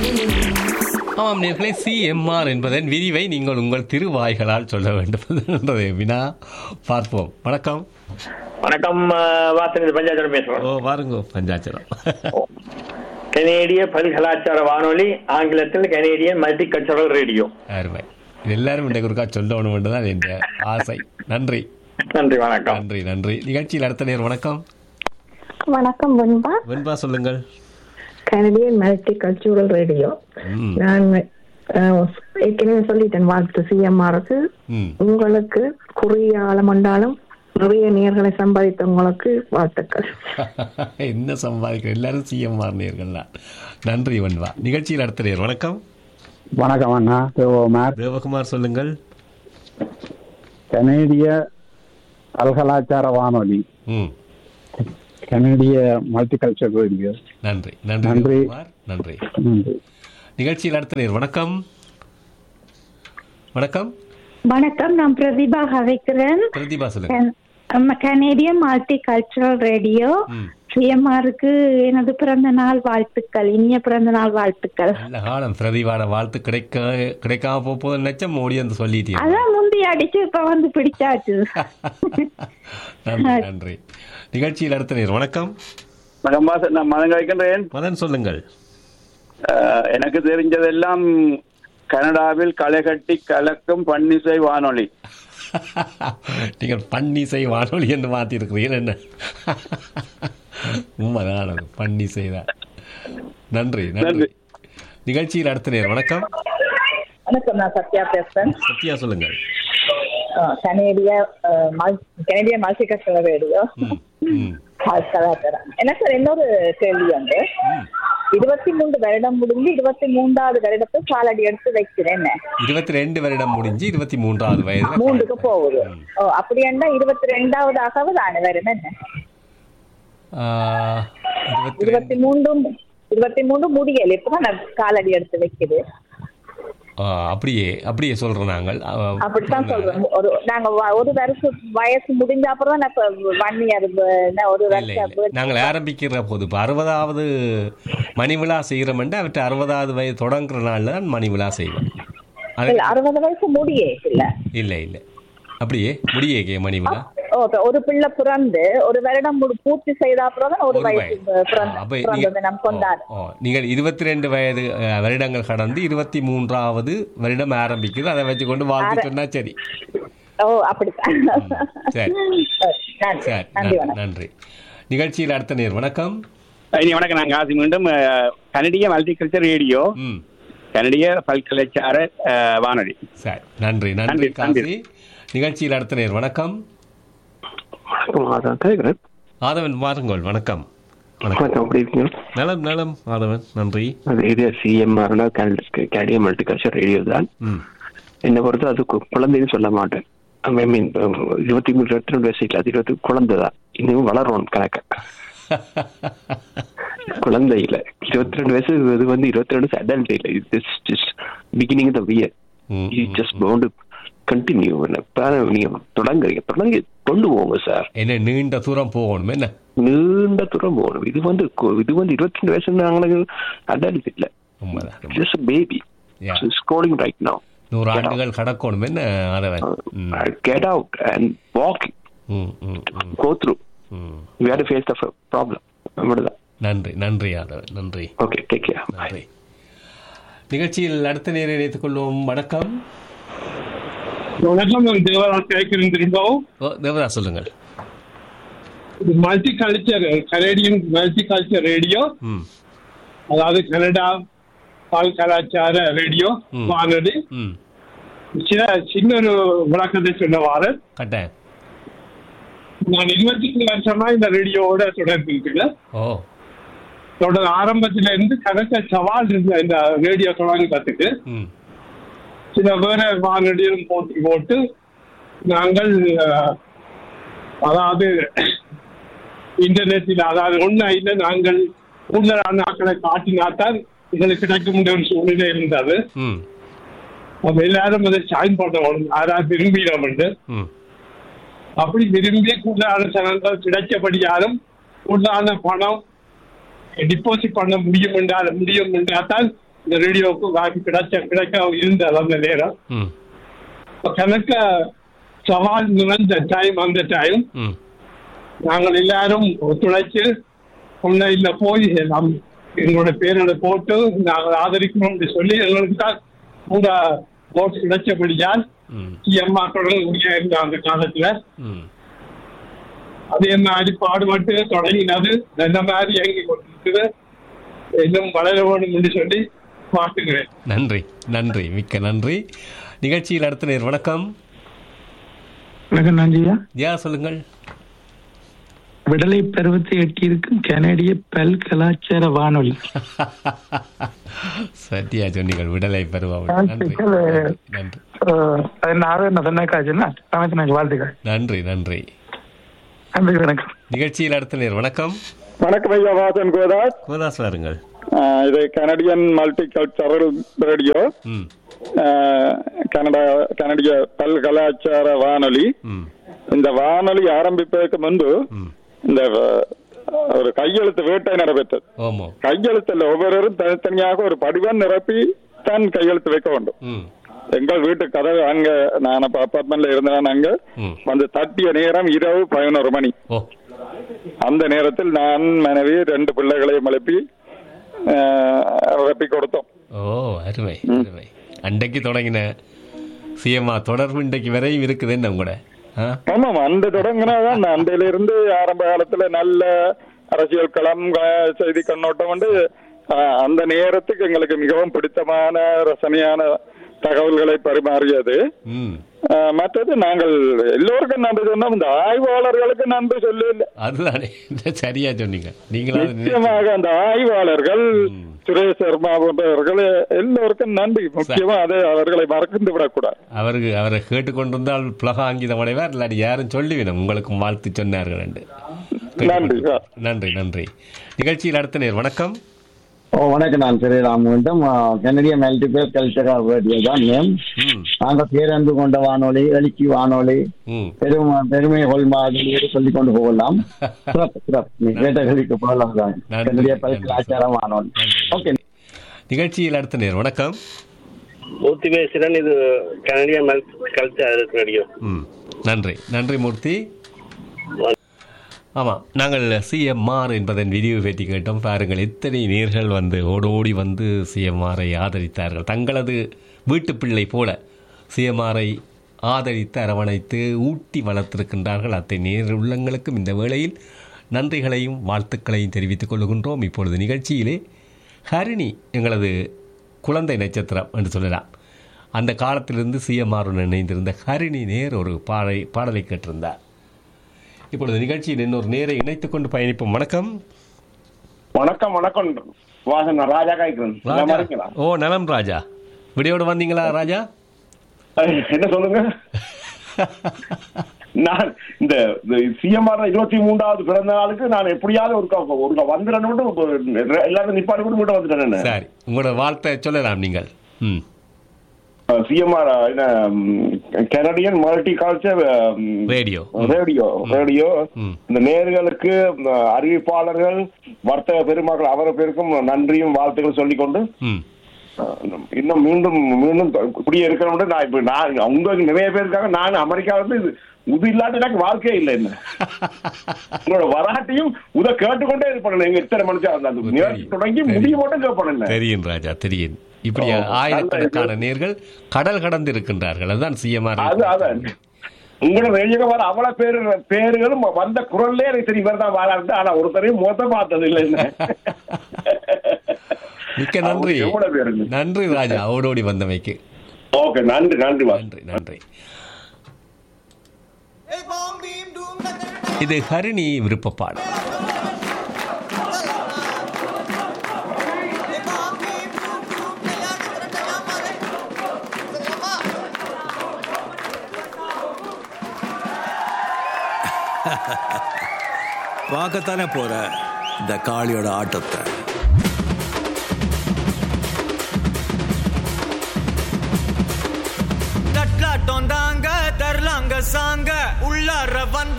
ஆமாம் நேர்களே சிஎம்ஆர் என்பதன் விரிவை நீங்கள் உங்கள் திருவாய்களால் சொல்ல வேண்டும் என்றதை வினா பார்ப்போம் வணக்கம் வணக்கம் அஹ், வாசன் இது பஞ்சாயத்து பேசுறோம் ஓ வாருங்க பஞ்சாச்சரம் கனேடிய பல்கலாச்சார வானொலி ஆங்கிலத்தில் கனேடியன் மல்டி கல்ச்சரல் ரேடியோ அருமை இது எல்லாரும் இன்றைக்கு ஒருக்கா சொல்லணும் என்றுதான் என் ஆசை நன்றி நன்றி வணக்கம் நன்றி நன்றி நிகழ்ச்சியில் அடுத்த நேர் வணக்கம் வணக்கம் வெண்பா வெண்பா சொல்லுங்கள் கனடியன் மல்டி கல்ச்சுரல் ரேடியோ ம் நான் அஹ், ஏற்கனவே சொல்லிட்டேன் வாழ்த்து சிஎம்ஆருக்கு ம் உங்களுக்கு குறுகிய காலம் வந்தாலும் நிறைய நேர்களை சம்பாதித்த உங்களுக்கு வாழ்த்துக்கள் என்ன சம்பாதிக்கிற எல்லாரும் சிஎம்ஆர் நேர்கள் தான் நன்றி வெண்பா நிகழ்ச்சியில் அடுத்த நேர் வணக்கம் வணக்கம் அண்ணா தேவகுமார் தேவகுமார் சொல்லுங்கள் கனேடிய பல்கலாச்சார வானொலி ம் கனேடிய மல்டிகல்ச்சர் ரேடியோ நன்றி நன்றி நன்றி. தேவகுமார் நன்றி நன்றி நிகழ்ச்சியில் அடுத்த நேர் வணக்கம் வணக்கம் வணக்கம் நான் பிரதிபா கதைக்கிறேன் பிரதீபா சொல்லுங்க கனேடியன் மல்டி கல்ச்சுரல் ரேடியோ ம் சிஎம்ஆருக்கு எனது பிறந்த நாள் வாழ்த்துக்கள் இனிய பிறந்த நாள் வாழ்த்துக்கள் நல்ல காலம் பிரதீபாட வாழ்த்து கிடைக்க கிடைக்காம போக போது நினைச்சம் ஓடி வந்து சொல்லிட்டீங்க அதான் முந்தி அடிச்சு இப்ப வந்து பிடிச்சாச்சு நன்றி நன்றி நிகழ்ச்சியில் அடுத்த நேர் வணக்கம் வணக்கம் பாஸ் நான் மதங்க வைக்கின்றேன் மதன் சொல்லுங்கள் அஹ், எனக்கு தெரிஞ்சதெல்லாம் கனடாவில் களை கட்டி கலக்கும் பன்னிசை வானொலி நீங்கள் பன்னிசை வானொலி என்று மாற்றிருக்கிறீர்கள் என்ன உண்மைதான் அது பன்னிசை தான் நன்றி நன்றி நன்றி. நிகழ்ச்சியில் அடுத்த நேர் வணக்கம் வணக்கம் நான் சத்யா பேசுறேன் சத்யா சொல்லுங்கள் அஹ் கனேடிய அஹ், மல்- கனேடிய மல்டிகல்ச்சரல் ரேடியோ ம் ம் கலாச்சாரம் என்ன சார் இன்னொரு கேள்வி வந்து இருபத்தி மூன்று வருடம் முடிஞ்சு இருபத்தி மூன்றாவது வருடத்தை காலடி எடுத்து வைக்கிறேன் என்ன இருபத்தி ரெண்டு வருடம் முடிஞ்சு இருபத்தி மூன்றாவது வயதுல மூன்றுக்கு போகுது ஓ அப்படியாண்டா இருபத்தி ரெண்டாவதாகவது அனைவரும் என்ன ஆஹ், இருபத்தி இருபத்தி மூன்றும் இருபத்தி மூன்று முடியல இப்பதான் நான் காலடி எடுத்து வைக்குது ஆஹ், அப்படியே அப்படியே சொல்றோம் நாங்கள் ஆஹ், அப்படித்தான் சொல்றோம் ஒரு நாங்க வ- ஒரு வருஷம் வயசு முடிஞ்ச அப்புறம் தான் நான் இப்ப ஒன் இயர் ஒரு இல்லை இல்லை வருஷம் நாங்கள் ஆரம்பிக்கிற போது இப்போ அறுபதாவது மணி விழா செய்கிறோம்ட்டு அவற்றை அறுபதாவது வயது தொடங்குற நாளில் தான் மணி விழா செய்வோம் அது இல்ல அறுபது வயசு முடியே இல்ல இல்லை இல்லை அப்படியே முடியே மணி விழா ஓ, இப்ப ஒரு பிள்ளை பிறந்து ஒரு வருடம் முடி- பூர்த்தி செய்த அப்புறம் தான் ஒரு ஒரு வயசு வயது. பிறந்த- அப்ப பிறந்தது நீங்க- நம்ம கொண்டாடு ஓ, ஓ, நீங்கள் இருபத்தி ரெண்டு வயது அஹ், வருடங்கள் கடந்து இருபத்தி மூன்றாவது வருடம் ஆரம்பிக்குது அதை வச்சுக்கொண்டு வாழ்த்து சொன்னா சரி ஓ அப்படித்தான் சரி. நன்றி சரி நன்றி நன்றி, வணக்கம் நன்றி நிகழ்ச்சியில் அடுத்த நேர் வணக்கம் இனி வணக்கம் நான் காசி மீண்டும் அஹ், கனடிய மல்டிகல்ச்சர் ரேடியோ ம் கனடிய பல்கலாச்சார அஹ், வானொலி சரி நன்றி நன்றி நன்றி, காசி நன்றி. நிகழ்ச்சியில் அடுத்த நேர் வணக்கம் வணக்கம் அதான் கேட்குறேன் ஆதவன் வாருங்கள் வணக்கம் வணக்கம் வணக்கம் எப்படி இருக்கீங்க நலம் நலம் ஆதவன் நன்றி அது இது சிஎம்ஆர்னா கேடிய மல்டிகல்ச்சர் ரேடியோ தான் ம் என்னை பொறுத்து அது கு- குழந்தைன்னு சொல்ல மாட்டேன் ஐ மீன் இருபத்தி மூணு இருபத்தி ரெண்டு வயசு இல்லை அது இருபத்தி குழந்தை தான் இன்னும் வளரும் கணக்க குழந்தை இல்லை இருபத்தி ரெண்டு வயசு இது வந்து இருபத்தி ரெண்டு அடல்ட் இல்லை இது ஜஸ்ட் பிகினிங் த வியர் ம், யூ ஜஸ்ட் பவுண்ட் கண்டினியூ நீங்க தொடங்குறீங்க தொடங்கி கொண்டு போங்க சார் என்ன நீண்ட தூரம் போகணும் என்ன நீண்ட தூரம் போகணும் இது வந்து கு- இது வந்து இருபத்தி ரெண்டு வயசு நாங்களுக்கு அடல்ட் இல்லை உண்மைதான் உண்மை. just a baby. Yeah. So it's calling right now. நூறு ஆண்டுகள் கடக்கணும் என்ன ஆதவன் ம், Uh, get out and walk. ம், ம், ம், Go through. ம். We have to face the f- problem. அவ்வளவுதான் நன்றி நன்றி ஆதவன் நன்றி ஓகே டேக் கேர் நன்றி நிகழ்ச்சியில் அடுத்த நேரம் இணைத்துக் கொள்வோம் வணக்கம் வணக்கம் நான் தேவராஜ் கேட்கிறேன் திரும்பவும் ஓ தேவதாஸ் சொல்லுங்கள் இது multi culture Canadian multi culture radio ம் அதாவது கனடா பால் கலாச்சார ரேடியோ ம். வானொலி ம் சின்ன சின்ன ஒரு விளக்கத்தை சொல்ல வாரேன் கட்டாயம் நான் இருபத்தி மூணு வருஷமா இந்த ரேடியோவோட தொடர்பு இருக்குல்ல ஓ தொடர் ஆரம்பத்துல இருந்து கணக்க சவால் இருந்த இந்த ரேடியோ தொடங்குறதுக்கு ம் சில வேற வானொலியும் போட்டி போட்டு நாங்கள் அஹ், அதாவது இன்டர்நெட்டில் அதாவது ஒன்லைன்ல நாங்கள் கூடுதலான ஆக்களை காட்டினாத்தான் எங்களுக்கு கிடைக்கும் என்ற ஒரு சூழ்நிலை இருந்தது ம் அப்ப எல்லாரும் அதை ஜாயின் பண்ணணும் யாராவது விரும்பினோம் என்று ம் அப்படி விரும்பி கூடுதலான சனங்கள் கிடைச்சபடியாலும் கூடுதலான பணம் டிபாசிட் பண்ண முடியும் என்றால் முடியும் என்றால் தான் இந்த ரேடியோவுக்கு வாய்ப்பு கிடைச்ச கிடைக்க இருந்தது அந்த நேரம் ம் இப்ப கணக்க சவால் நிறைந்த டைம் அந்த டைம் ம் நாங்கள் எல்லாரும் ஒத்துழைச்சு உன்னையில போய் நம் எங்களோட பேரை போட்டு நாங்கள் ஆதரிக்கணும் சொல்லி எங்களுக்கு தான் கூட ஓட்டு கிடைச்சபடியால் ம் அம்மா தொடங்க இருந்த அந்த காலத்துல ம் அது என்ன அடிப்பாடுபட்டு தொடங்கினது நல்ல மாதிரி இயங்கி கொண்டிருக்குது இன்னும் வளர வேண்டும் என்று சொல்லி பார்த்துக்கிறேன் நன்றி நன்றி மிக்க நன்றி நிகழ்ச்சியில் அடுத்த நேர் வணக்கம் வணக்கம் நன்றியா யா சொல்லுங்கள் விடலை பருவத்தை எட்டியிருக்கும் கனடிய பல் கலாச்சார வானொலி சத்யா சொன்னீங்கள் விடலை பருவம் நன்றி வாழ்த்துக்கள். நன்றி அது நான் என்ன சொன்ன காய்ச்சல்னா சமயத்து எனக்கு வாழ்த்துக்கள் நன்றி நன்றி நன்றி வணக்கம் நிகழ்ச்சியில் அடுத்த நேர் வணக்கம் வணக்கம் ஐயா வாசன் கோதாஸ் கோதாஸ் வாருங்கள் ஆஹ் இது கனடியன் மல்டி கல்ச்சரல் ரேடியோ ம் ஆஹ் கனடா கனடிய பல்கலாச்சார வானொலி ம் இந்த வானொலி ஆரம்பிப்பதற்கு முன்பு ம் இந்த அஹ், ஒரு கையெழுத்து வேட்டை நடைபெற்றது ஓமோ கையெழுத்துல ஒவ்வொருவரும் தனித்தனியாக ஒரு படிவம் நிரப்பி தான் கையெழுத்து வைக்க வேண்டும் ம் எங்கள் வீட்டு கதவு அங்க நான் அப்ப அப்பார்ட்மெண்ட்ல இருந்தேன் அங்க ம் வந்து தட்டிய நேரம் இரவு பதினோரு மணி ஓ அந்த நேரத்தில் நான் மனைவி ரெண்டு பிள்ளைகளையும் எழுப்பி ஆஹ், எழுப்பி கொடுத்தோம் ஓ அருமை அருமை அன்றைக்கு தொடங்கின சிஎம்ஆ தொடர்பு இன்றைக்கு வரையும் இருக்குது என்ன உங்களோட ஆ ஆமாம் அந்த தொடங்கினாதான் அண்டையில இருந்து ஆரம்ப காலத்துல நல்ல அரசியல் களம் க- செய்தி கண்ணோட்டம் வந்து ஆஹ், அந்த நேரத்துக்கு எங்களுக்கு மிகவும் பிடித்தமான ரசனையான தகவல்களை பரிமாறியது ம் ஆஹ், மற்றது நாங்கள் எல்லோருக்கும் நன்றி சொன்னோம் இந்த ஆய்வாளர்களுக்கு நன்றி சொல்லல அதுதானே சரியா சொன்னீங்க நீங்களாவது நினைச்சு- நிச்சயமாக அந்த ஆய்வாளர்கள் ம். சுரேஷ் சர்மா போன்றவர்கள் எல்லோருக்கும் நன்றி முக்கியமா அதை அவர்களை மறந்து விடக்கூடாது அவருக்கு அவரை கேட்டுக்கொண்டிருந்தால் புலக ஆங்கிதம் அடைவார் இல்லாட்டி யாரும் சொல்லிவிடும் உங்களுக்கும் வாழ்த்து சொன்னார்கள் என்று நன்றி சார் நன்றி நன்றி நிகழ்ச்சியில் அடுத்த நேர் வணக்கம் ஓ வணக்கம் நான் ஸ்ரீராம் மீண்டும் கனடிய மல்டிபிள் கல்ச்சரல் ரேடியோ தான் நேம் ம் நாங்கள் பேரன்பு கொண்ட வானொலி எழுச்சி வானொலி ம் பெருமை பெருமை கொள்மாதி சொல்லிக் கொண்டு போகலாம் சிறப்பு சிறப்பு நீ கேட்ட கேள்விக்கு போகலாம் தான் நன்றி, கனடிய நன்றி. கலாச்சார வானொலி நன்றி. ஓகே நிகழ்ச்சியில் அடுத்த நேர் வணக்கம் மூர்த்தி பேசுகிறேன் இது கனடிய மல் கல்ச்சர் ரேடியோ ம் நன்றி நன்றி மூர்த்தி ஆமாம் நாங்கள் சிஎம்ஆர் என்பதன் வீடியோ பேட்டி கேட்டோம் பாருங்கள் எத்தனை நேர்கள் வந்து ஓடோடி வந்து சிஎம்ஆரை ஆதரித்தார்கள் தங்களது வீட்டு பிள்ளை போல சிஎம்ஆரை ஆதரித்து அரவணைத்து ஊட்டி வளர்த்திருக்கின்றார்கள் அத்தை நேர் உள்ளங்களுக்கும் இந்த வேளையில் நன்றிகளையும் வாழ்த்துக்களையும் தெரிவித்துக் கொள்கின்றோம் இப்பொழுது நிகழ்ச்சியிலே ஹரிணி எங்களது குழந்தை நட்சத்திரம் என்று சொல்லலாம் அந்த காலத்திலிருந்து சிஎம்ஆருடன் இணைந்திருந்த ஹரிணி நேர் ஒரு பாடலை பாடலை கேட்டிருந்தார் இப்பொழுது நிகழ்ச்சியில் இன்னொரு நேரை இணைத்துக் கொண்டு பயணிப்போம் வணக்கம் வணக்கம் வணக்கம் வாசன் நான் ராஜா காய்க்கிறேன் நல்லா ராஜா இருக்கீங்களா? ஓ நலம் ராஜா விடியோடு வந்தீங்களா ராஜா அஹ், என்ன சொல்லுங்க நான் இந்த சிஎம்ஆர் இருபத்தி மூன்றாவது பிறந்த நாளுக்கு நான் எப்படியாவது ஒரு ஒரு வந்துடணும் எல்லாரும் நிப்பாடி கூட மட்டும் வந்துட்டேன் சரி உங்களோட வாழ்த்தை சொல்லலாம் நீங்கள் ம் சிஎம்ஆர் என்ன Canadian multi culture radio radio radio ம். இந்த நேர்களுக்கு அஹ், அறிவிப்பாளர்கள் வர்த்தக பெருமக்கள் அவர் பேருக்கும் நன்றியும் வாழ்த்துக்கள் சொல்லிக்கொண்டு ம் அஹ், இன்னும் மீண்டும் மீண்டும் இப்படியே இருக்கணும் நான் இப்ப நான் உங்களுக்கு நிறைய பேர் இருக்காங்க நான் அமெரிக்கா வந்து இது உது இல்லாத எனக்கு வாழ்க்கையே இல்லை என்ன உங்களோட வராட்டியும் உத கேட்டுக்கொண்டே இருப்பேன் எங்க இத்தனை மனுஷன் அந்த- அந்த நிகழ்ச்சி தொடங்கி முடிய மட்டும் கேட்பேன் தெரியும் ராஜா தெரியும் இப்படி ஓ, ஆயிரக்கணக்கான நல்ல நேர்கள் கடல் கடந்து இருக்கின்றார்கள் அதுதான் சிஎம்ஆர் அது அதான் உங்களோட ரேடியோக்கு வர அவ்வளவு பேரு பேர்களும் வந்த குரல்லே எனக்கு தெரியும் இவர் தான் வாராரு ஆனா ஒருத்தரையும் மொத்த பார்த்தது இல்லை என்ன மிக்க நன்றி அவங்க எவ்வளவு பேருங்க? நன்றி ராஜா ஓடோடி வந்தமைக்கு ஓகே நன்றி நன்றி வா நன்றி நன்றி இது ஹரிணி விருப்ப பாடல் பார்க்கத்தானே போற இந்த காளியோட ஆட்டத்தை தட்லாட்டம் தாங்க தரலாங்க சாங்க உள்ளார வந்த